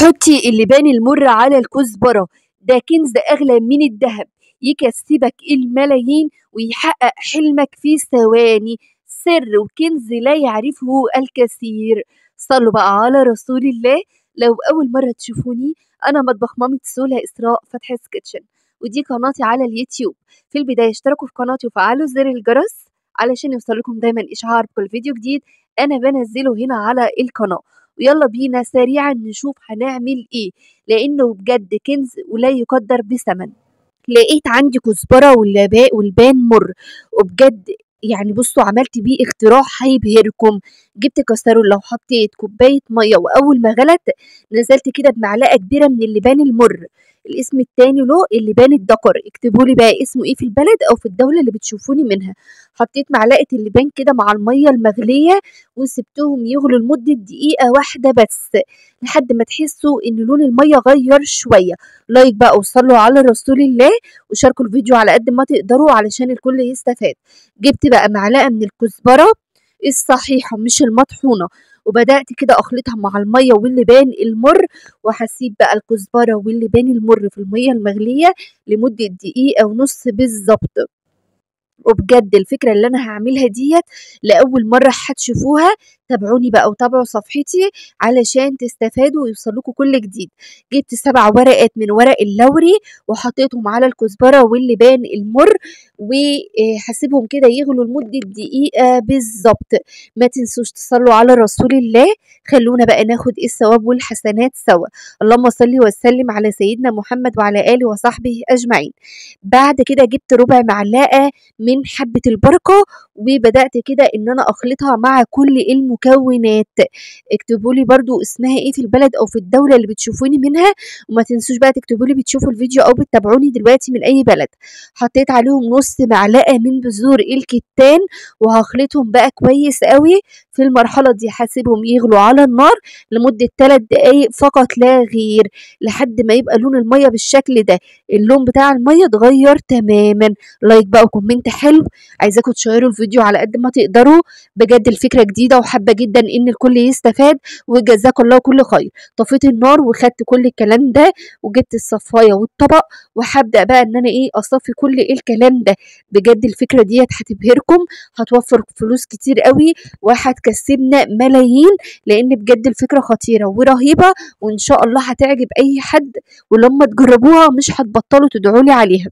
حطي اللبان المر على الكزبرة ده كنز أغلى من الذهب يكسبك الملايين ويحقق حلمك في ثواني سر وكنز لا يعرفه الكثير صلوا بقى على رسول الله لو أول مرة تشوفوني أنا مطبخ مامة سولا إسراء فتحي كيتشن ودي قناتي على اليوتيوب في البداية اشتركوا في قناتي وفعلوا زر الجرس علشان يوصلكم دايما إشعار بكل فيديو جديد أنا بنزله هنا على القناة ويلا بينا سريعا نشوف هنعمل ايه لانه بجد كنز ولا يقدر بثمن لقيت عندي كزبره واللباء والبان مر وبجد يعني بصوا عملت بيه اختراع هيبهركم جبت كسرولة وحطيت كوباية مية وأول ما غلت نزلت كده بمعلقة كبيرة من اللبان المر الاسم التاني له اللبان الدكر اكتبوا لي بقى اسمه ايه في البلد او في الدولة اللي بتشوفوني منها حطيت معلقة اللبان كده مع المية المغلية وسبتهم يغلوا لمدة دقيقة واحدة بس لحد ما تحسوا ان لون المية غير شوية لايك بقى وصلوا على رسول الله وشاركوا الفيديو على قد ما تقدروا علشان الكل يستفاد جبت بقى معلقة من الكزبرة الصحيحة مش المطحونة وبدأت كده أخلطها مع المية واللبان المر وهسيب بقى الكزبرة واللبان المر في المية المغلية لمدة دقيقة ونص بالظبط وبجد الفكرة اللي أنا هعملها ديت لأول مرة هتشوفوها تابعوني بقى وتابعوا صفحتي علشان تستفادوا ويوصلكوا كل جديد جبت سبع ورقات من ورق اللوري وحطيتهم على الكزبرة واللبان المر وهسيبهم كده يغلوا لمدة دقيقة بالظبط ما تنسوش تصلوا على رسول الله خلونا بقى ناخد الثواب والحسنات سوا اللهم صل وسلم على سيدنا محمد وعلى آله وصحبه أجمعين بعد كده جبت ربع معلقة من حبة البركة وبدأت كده إن أنا أخلطها مع كل المكونات اكتبوا لي برضو اسمها ايه في البلد او في الدولة اللي بتشوفوني منها وما تنسوش بقى تكتبوا لي بتشوفوا الفيديو او بتتابعوني دلوقتي من اي بلد حطيت عليهم نص معلقة من بذور الكتان وهخلطهم بقى كويس قوي في المرحلة دي هسيبهم يغلوا على النار لمدة 3 دقايق فقط لا غير لحد ما يبقى لون المية بالشكل ده اللون بتاع المية اتغير تماما لايك بقى وكومنت حلو عايزاكم تشيروا الفيديو على قد ما تقدروا بجد الفكرة جديدة وحابة جدا ان الكل يستفاد وجزاكم الله كل خير طفيت النار وخدت كل الكلام ده وجبت الصفاية والطبق وهبدأ بقى ان انا ايه اصفي كل الكلام ده بجد الفكرة ديت هتبهركم هتوفر فلوس كتير قوي وهتكسبنا ملايين لان بجد الفكرة خطيرة ورهيبة وان شاء الله هتعجب اي حد ولما تجربوها مش هتبطلوا تدعولي عليها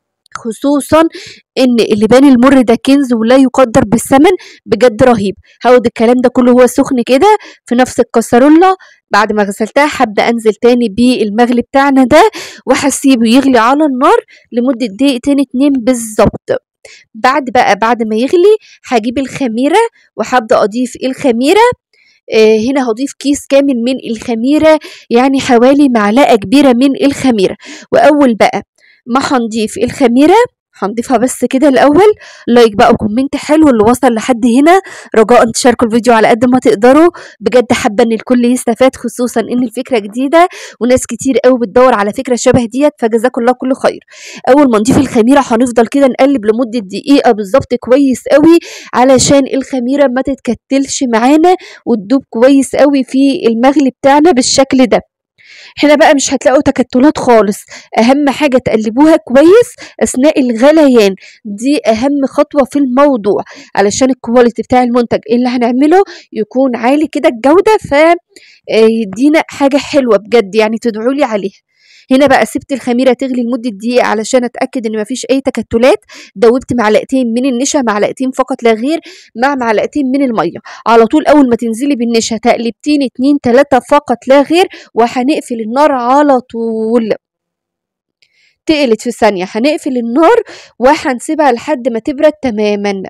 خصوصا ان اللبان المر ده كنز ولا يقدر بالثمن بجد رهيب هاخد الكلام ده كله هو سخن كده في نفس الكسرولة بعد ما غسلتها هبدا انزل تاني بالمغلي بتاعنا ده وهسيبه يغلي على النار لمده دقيقتين اتنين بالظبط بعد بقى بعد ما يغلي هجيب الخميره وهبدا اضيف الخميره آه هنا هضيف كيس كامل من الخميره يعني حوالي معلقه كبيره من الخميره واول بقى ما هنضيف الخميره هنضيفها بس كده الاول لايك بقى وكومنت حلو اللي وصل لحد هنا رجاء تشاركوا الفيديو على قد ما تقدروا بجد حابه ان الكل يستفاد خصوصا ان الفكره جديده وناس كتير قوي بتدور على فكره شبه ديت فجزاكم الله كل خير اول ما نضيف الخميره هنفضل كده نقلب لمده دقيقه بالظبط كويس قوي علشان الخميره ما تتكتلش معانا وتدوب كويس قوي في المغلي بتاعنا بالشكل ده هنا بقى مش هتلاقوا تكتلات خالص اهم حاجه تقلبوها كويس اثناء الغليان دي اهم خطوه في الموضوع علشان الكواليتي بتاع المنتج اللي هنعمله يكون عالي كده الجوده فيدينا حاجه حلوه بجد يعني تدعوا لي عليها هنا بقى سبت الخميره تغلي لمده دقيقه علشان اتاكد ان مفيش اي تكتلات دوبت معلقتين من النشا معلقتين فقط لا غير مع معلقتين من الميه على طول اول ما تنزلي بالنشا تقلبتين اتنين تلاته فقط لا غير وهنقفل النار على طول تقلت في ثانيه هنقفل النار وهنسيبها لحد ما تبرد تماما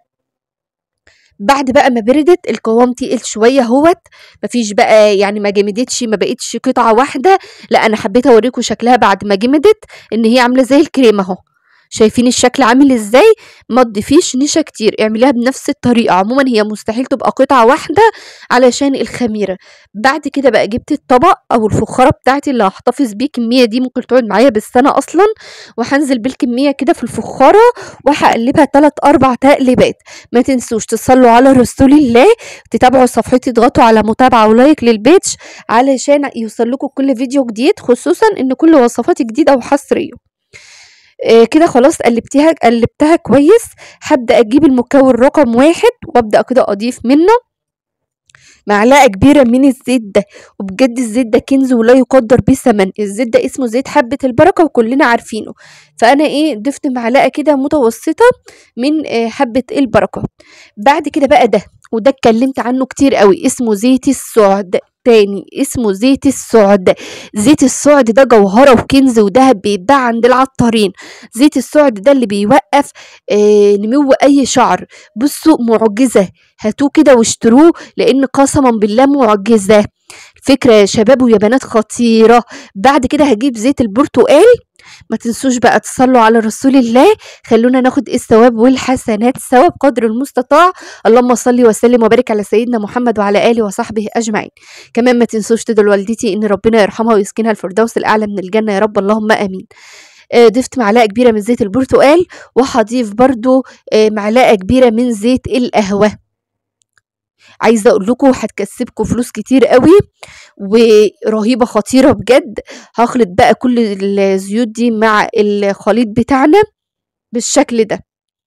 بعد بقى ما بردت القوام تقل شويه اهوت مفيش بقى يعني ما جمدتش ما بقتش قطعه واحده لا انا حبيت اوريكم شكلها بعد ما جمدت ان هي عامله زي الكريمه اهو شايفين الشكل عامل ازاي ما تضيفيش نشا كتير اعمليها بنفس الطريقه عموما هي مستحيل تبقى قطعه واحده علشان الخميره بعد كده بقى جبت الطبق او الفخاره بتاعتي اللي هحتفظ بيه الكميه دي ممكن تقعد معايا بالسنه اصلا وهنزل بالكميه كده في الفخاره وهقلبها 3 4 تقليبات ما تنسوش تصلوا على رسول الله تتابعوا صفحتي اضغطوا على متابعه ولايك للبيج علشان يوصل لكم كل فيديو جديد خصوصا ان كل وصفاتي جديده وحصريه آه كده خلاص قلبتها قلبتها كويس هبدا اجيب المكون رقم واحد وابدا كده اضيف منه معلقه كبيره من الزيت ده وبجد الزيت ده كنز ولا يقدر بثمن الزيت ده اسمه زيت حبه البركه وكلنا عارفينه فانا ايه ضفت معلقه كده متوسطه من آه حبه البركه بعد كده بقى ده وده اتكلمت عنه كتير قوي اسمه زيت السعد تاني اسمه زيت السعد زيت السعد ده جوهرة وكنز وذهب بيتباع عند العطارين زيت السعد ده اللي بيوقف آه نمو اي شعر بصوا معجزة هاتوه كده واشتروه لان قسما بالله معجزة فكرة يا شباب ويا بنات خطيرة بعد كده هجيب زيت البرتقال ما تنسوش بقى تصلوا على رسول الله خلونا ناخد الثواب والحسنات سوا بقدر المستطاع اللهم صل وسلم وبارك على سيدنا محمد وعلى اله وصحبه اجمعين كمان ما تنسوش تدعوا لوالدتي ان ربنا يرحمها ويسكنها الفردوس الاعلى من الجنه يا رب اللهم امين ضفت معلقه كبيره من زيت البرتقال وهضيف برضو معلقه كبيره من زيت القهوه عايزه اقول لكم هتكسبكم فلوس كتير قوي ورهيبه خطيره بجد هخلط بقى كل الزيوت دي مع الخليط بتاعنا بالشكل ده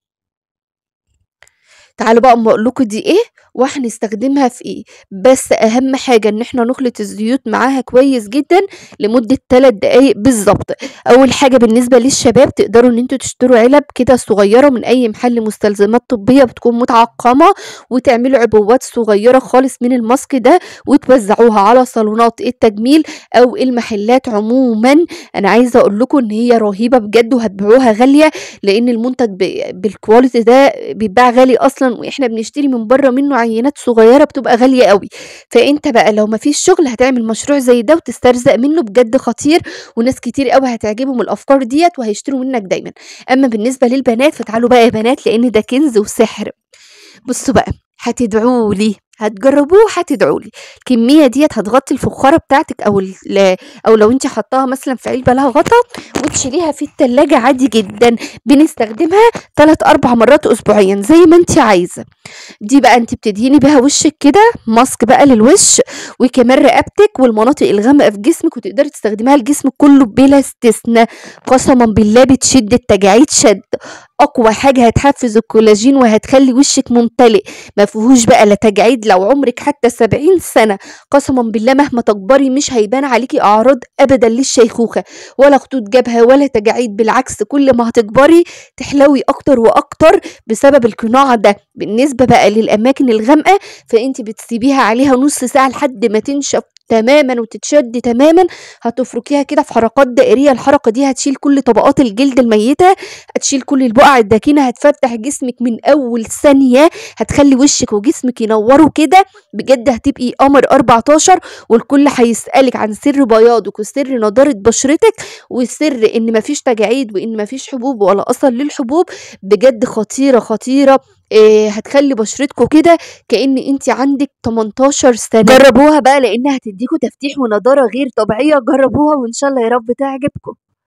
تعالوا بقى اما اقول لكم دي ايه وهنستخدمها في ايه بس اهم حاجه ان احنا نخلط الزيوت معاها كويس جدا لمده 3 دقايق بالظبط اول حاجه بالنسبه للشباب تقدروا ان انتوا تشتروا علب كده صغيره من اي محل مستلزمات طبيه بتكون متعقمه وتعملوا عبوات صغيره خالص من الماسك ده وتوزعوها على صالونات التجميل او المحلات عموما انا عايزه اقول لكم ان هي رهيبه بجد وهتبيعوها غاليه لان المنتج بالكواليتي ده بيتباع غالي اصلا واحنا بنشتري من بره منه عينات صغيره بتبقى غاليه قوي فانت بقى لو مفيش شغل هتعمل مشروع زي ده وتسترزق منه بجد خطير وناس كتير قوي هتعجبهم الافكار ديت وهيشتروا منك دايما اما بالنسبه للبنات فتعالوا بقى يا بنات لان ده كنز وسحر بصوا بقى هتدعوا لي هتجربوه هتدعوا لي الكميه ديت هتغطي الفخاره بتاعتك او او لو انت حطاها مثلا في علبه لها غطا وتشيليها في التلاجة عادي جدا بنستخدمها 3 4 مرات اسبوعيا زي ما انت عايزه دي بقى انت بتدهني بيها وشك كده ماسك بقى للوش وكمان رقبتك والمناطق الغامقه في جسمك وتقدري تستخدميها لجسمك كله بلا استثناء قسما بالله بتشد التجاعيد شد اقوى حاجه هتحفز الكولاجين وهتخلي وشك ممتلئ ما فيهوش بقى لا تجاعيد لو عمرك حتى سبعين سنه قسما بالله مهما تكبري مش هيبان عليكي اعراض ابدا للشيخوخه ولا خطوط جبهه ولا تجاعيد بالعكس كل ما هتكبري تحلوي اكتر واكتر بسبب القناع ده بالنسبه بقى للاماكن الغامقه فانت بتسيبيها عليها نص ساعه لحد ما تنشف تماما وتتشد تماما هتفركيها كده في حركات دائريه الحركه دي هتشيل كل طبقات الجلد الميته هتشيل كل البقع الداكنه هتفتح جسمك من اول ثانيه هتخلي وشك وجسمك ينوروا كده بجد هتبقي قمر 14 والكل هيسالك عن سر بياضك وسر نضاره بشرتك وسر ان مفيش تجاعيد وان مفيش حبوب ولا اثر للحبوب بجد خطيره خطيره إيه هتخلي بشرتكم كده كأن انت عندك 18 سنة جربوها بقى لانها هتديكوا تفتيح ونضارة غير طبيعية جربوها وان شاء الله يا رب تعجبكم